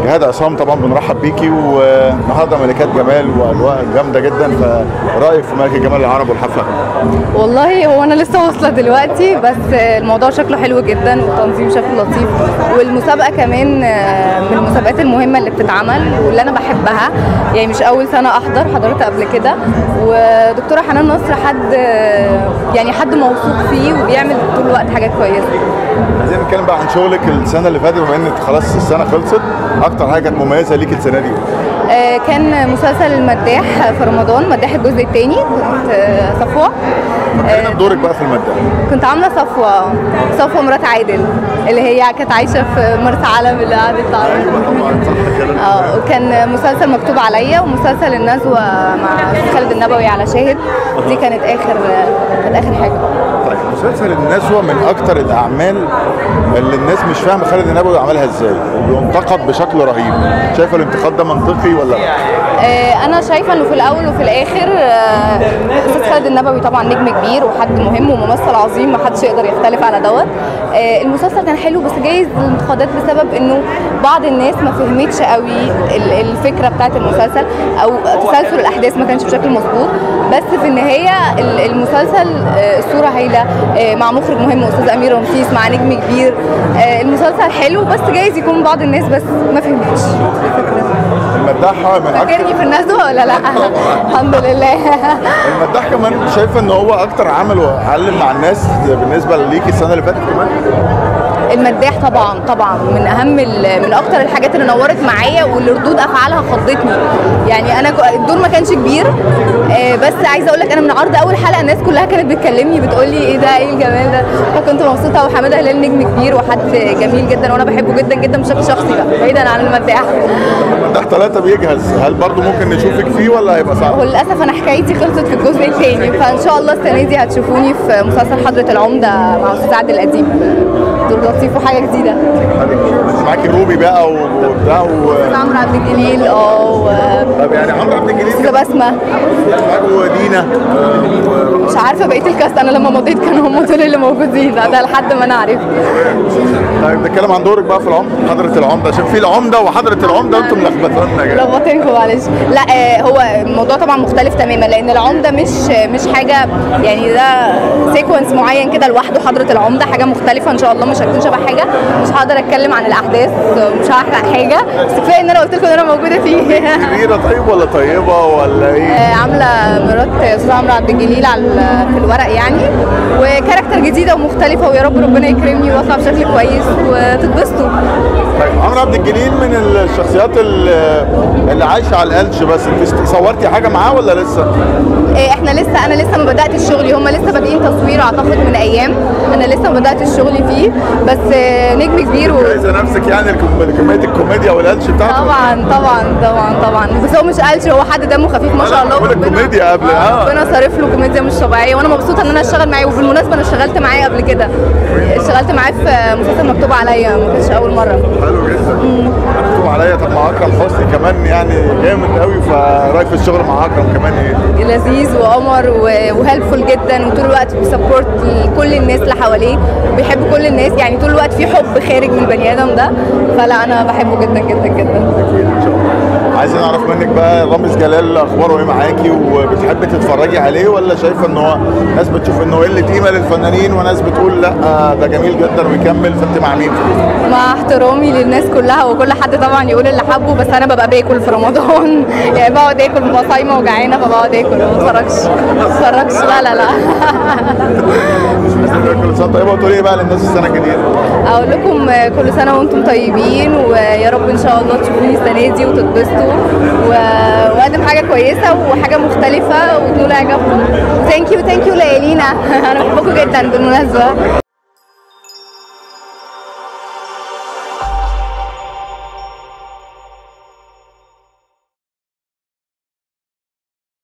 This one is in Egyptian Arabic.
جهاد عصام طبعا بنرحب بيكي والنهارده ملكات جمال واجواء جامده جدا فرايك في ملكه جمال العرب والحفله والله هو انا لسه واصله دلوقتي بس الموضوع شكله حلو جدا والتنظيم شكله لطيف والمسابقه كمان من المسابقات المهمه اللي بتتعمل واللي انا بحبها يعني مش اول سنه احضر حضرت قبل كده ودكتوره حنان نصر حد يعني حد موثوق فيه وبيعمل طول الوقت حاجات كويسه عايزين نتكلم بقى عن شغلك السنه اللي فاتت بما ان خلاص السنه خلصت اكتر حاجه كانت مميزه ليك السنه دي آه، كان مسلسل المداح في رمضان مداح الجزء الثاني كنت آه، صفوه فكرنا بدورك بقى في الماده كنت عامله صفوه صفوه مرات عادل اللي هي كانت عايشه في مرسى علم اللي قعدت تعرف ايوه طبعا صح كده اه وكان مسلسل مكتوب عليا ومسلسل النزوه مع خالد النبوي على شاهد دي كانت اخر كانت اخر حاجه طيب مسلسل النسوة من أكتر الأعمال اللي الناس مش فاهمة خالد النبوي عملها إزاي بينتقد بشكل رهيب شايفة الانتقاد ده منطقي ولا لا؟ آه، انا شايفه انه في الاول وفي الاخر آه، استاذ خالد النبوي طبعا نجم كبير وحد مهم وممثل عظيم ما حدش يقدر يختلف على دوت آه، المسلسل كان حلو بس جايز الانتقادات بسبب انه بعض الناس ما فهمتش قوي ال- الفكره بتاعت المسلسل او تسلسل الاحداث ما كانش بشكل مظبوط بس في النهايه ال- المسلسل آه، الصوره هايله آه، مع مخرج مهم استاذ امير رمسيس مع نجم كبير آه، المسلسل حلو بس جايز يكون بعض الناس بس ما فهمتش الفكره المداح من أكتر فاكرني في النزوه ولا لا؟ الحمد لله المداح كمان شايفة إن هو أكتر عمل وعلم مع الناس بالنسبة ليكي السنة اللي فاتت كمان؟ المداح طبعا طبعا من اهم ال- من اكتر الحاجات اللي نورت معايا واللي ردود افعالها خضتني يعني انا ك- الدور ما كانش كبير آه، بس عايزه اقول لك انا من عرض اول حلقه الناس كلها كانت بتكلمني بتقول لي ايه ده ايه الجمال ده فكنت مبسوطه وحماده هلال نجم كبير وحد جميل جدا وانا بحبه جدا جدا بشكل شخصي بقى بعيدا عن المداح المداح ثلاثة بيجهز هل برضو ممكن نشوفك فيه ولا هيبقى صعب؟ وللاسف انا حكايتي خلصت في الجزء الثاني فان شاء الله السنه دي هتشوفوني في مسلسل حضره العمده مع استاذ عادل القديم دور لطيف وحاجه جديده بس معاكي روبي بقى وبتاع و... استاذ عمرو عبد الجليل اه و- طب يعني عمرو عبد الجليل استاذه كان بسمه معاكوا دينا مش عارفه بقيه الكاست انا لما مضيت كانوا هم دول اللي موجودين ده ده لحد ما انا عرفت طيب نتكلم عن دورك بقى في العمده حضره العمده عشان في العمده وحضره العمده وانتم ملخبطانا كده لخبطينكم معلش لا آه، هو الموضوع طبعا مختلف تماما لان العمده مش مش حاجه يعني ده سيكونس معين كده لوحده حضره العمده حاجه مختلفه ان شاء الله مش هتكون شبه حاجه مش هقدر اتكلم عن الاحداث مش هحرق حاجه بس كفايه ان انا قلت لكم ان انا موجوده فيه كبيره طيب ولا طيبه ولا ايه؟ آه، عامله مرات استاذ عمرو عبد الجليل على في الورق يعني وكاركتر جديده ومختلفه ويا رب ربنا يكرمني واطلع بشكل كويس وتتبسطوا طيب عمرو عبد الجليل من الشخصيات اللي, اللي عايشه على القلش بس انت صورتي حاجه معاه ولا لسه؟ إيه، احنا لسه انا لسه ما بداتش شغلي هم لسه بادئين تصوير اعتقد من ايام انا لسه ما بداتش شغلي فيه بس آه، نجم كبير و... عايزه نفسك يعني الكم- كميه الكوميديا والقلش بتاعته طبعا طبعا طبعا طبعا بس هو مش قالش هو حد دمه خفيف ما شاء الله بقول وربنا- الكوميديا قبل، آه. ربنا صارف له كوميديا مش طبيعيه وانا مبسوطه ان انا اشتغل معاه وبالمناسبه انا اشتغلت معاه قبل كده اشتغلت معاه في مسلسل مكتوب عليا ما كانش اول مره حلو جدا مكتوب عليا طب مع اكرم حسني كمان يعني جامد قوي فرايك في الشغل مع اكرم كمان ايه؟ لذيذ وقمر وهيلفول جدا وطول الوقت بيسبورت كل الناس اللي حواليه بيحب كل الناس يعني طول الوقت في حب خارج من البني ادم ده فلا انا بحبه جدا جدا جدا اكيد ان شاء الله عايزين نعرف منك بقى رامز جلال اخباره ايه معاكي وبتحبي تتفرجي عليه ولا شايفه ان هو ناس بتشوف انه قله قيمه للفنانين وناس بتقول لا ده جميل جدا ويكمل فانت مع مين؟ مع احترامي للناس كلها وكل حد طبعا يقول اللي حبه بس انا ببقى باكل في رمضان يعني بقعد اكل ببقى صايمه وجعانه فبقعد اكل ما بتفرجش ما بتفرجش لا لا لا كل سنه طيبه وتقولي ايه بقى للناس السنه الجديده؟ اقول لكم كل سنه وانتم طيبين ويا رب ان شاء الله تشوفوني السنه دي وتتبسطوا و- واقدم حاجه كويسه وحاجه مختلفه وتنولوا اعجابكم ثانك يو ثانك يو ليالينا انا بحبكم جدا بالمناسبه